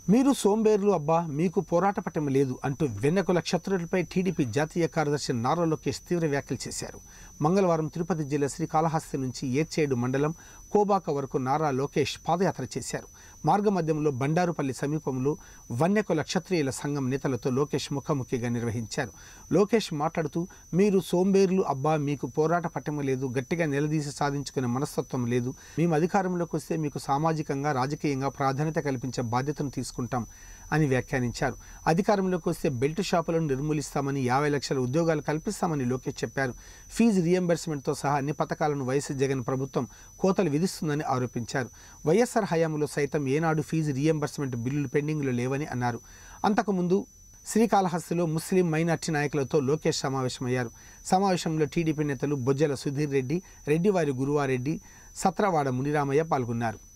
మీరు సోంబేర్లు అబ్బా మీకు పోరాట పట్టం లేదు అంటూ వెన్నెకుల క్షత్రులపై టీడీపీ జాతీయ కార్యదర్శి నారా లోకేష్ తీవ్ర వ్యాఖ్యలు చేశారు మంగళవారం తిరుపతి జిల్లా శ్రీకాళహస్తి నుంచి ఏర్చేడు మండలం కోబాక వరకు నారా లోకేష్ పాదయాత్ర చేశారు మార్గమధ్యంలో బండారుపల్లి సమీపంలో వన్యకుల క్షత్రియుల సంఘం నేతలతో లోకేష్ ముఖాముఖిగా నిర్వహించారు లోకేష్ మాట్లాడుతూ మీరు సోంబేర్లు అబ్బా మీకు పోరాట పట్టం లేదు గట్టిగా నిలదీసి సాధించుకునే మనస్తత్వం లేదు మేము అధికారంలోకి వస్తే మీకు సామాజికంగా రాజకీయంగా ప్రాధాన్యత కల్పించే బాధ్యతను తీసుకుంటాం అని వ్యాఖ్యానించారు అధికారంలోకి వస్తే బెల్ట్ షాపులను నిర్మూలిస్తామని యాభై లక్షల ఉద్యోగాలు కల్పిస్తామని లోకేష్ చెప్పారు ఫీజు రియంబర్స్మెంట్తో సహా అన్ని పథకాలను వైఎస్ జగన్ ప్రభుత్వం కోతలు విధిస్తుందని ఆరోపించారు వైఎస్ఆర్ హయాంలో సైతం ఏనాడు ఫీజు రియంబర్స్మెంట్ బిల్లులు పెండింగ్లో లేవని అన్నారు అంతకుముందు శ్రీకాళహస్తిలో ముస్లిం మైనార్టీ నాయకులతో లోకేష్ సమావేశమయ్యారు సమావేశంలో టీడీపీ నేతలు బొజ్జల సుధీర్ రెడ్డి రెడ్డివారి గురువారెడ్డి సత్రవాడ మునిరామయ్య పాల్గొన్నారు